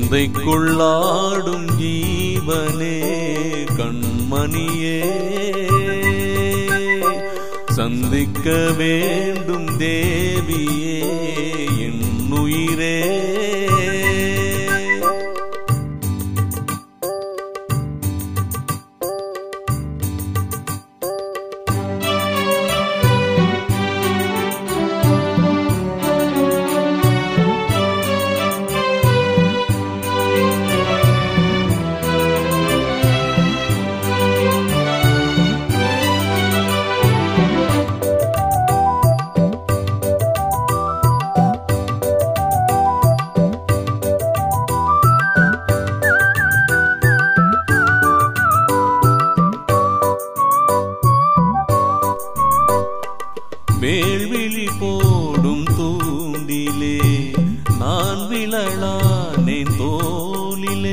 சிந்தைக்குள்ளாடும் ஜீவனே கண்மணியே சந்திக்க வேண்டும் தேவியே என் உயிரே வேள்விழி போடும் தூண்டிலே நான் விழலானேன் தோளிலே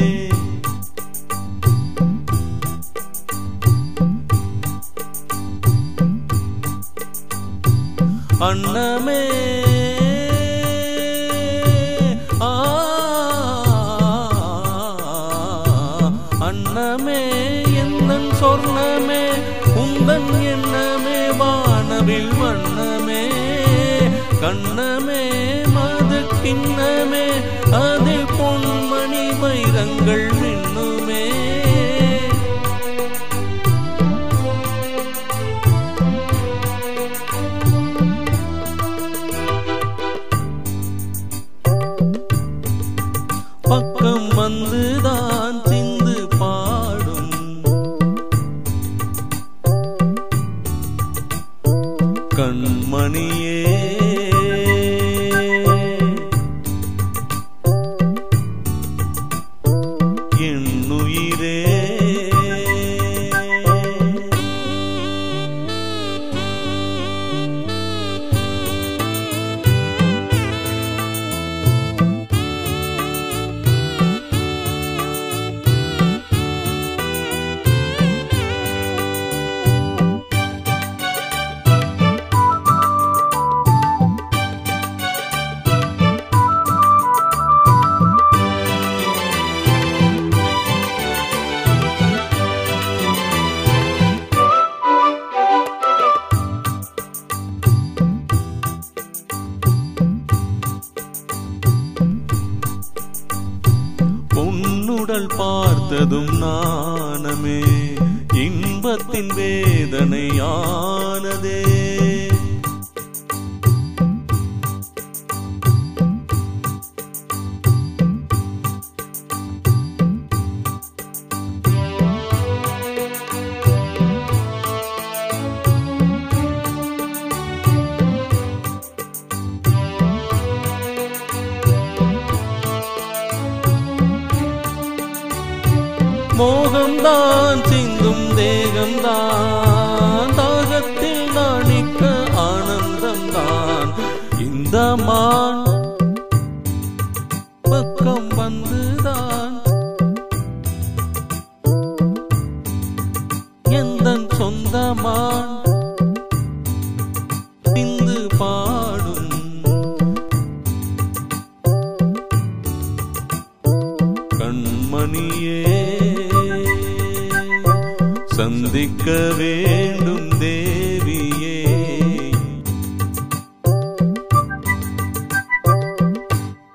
அன்னமே ஆ அன்னமே என்னன் சொர்ணமே உந்தன் எண்ணமே வானவில் வண்ணமே கண்ணமே மது கிண்ணமே அதில் பொன்மணி வைரங்கள் மின்னுமே பக்கம் வந்துதான் சிந்து பாடும் கண்மணியே என் உயிரே பொன்னுடல் பார்த்ததும் நாணமே இன்பத்தின் வேதனையானதே மோகம்தான் சிந்தும் தேகம்தான் தாகத்தில் நாணிக்க ஆனந்தம்தான் இந்த மான் பக்கம் வந்துதான் எந்தன் சொந்தமான் சிந்து பாடும் கண்மணியே சந்திக்க வேண்டும் தே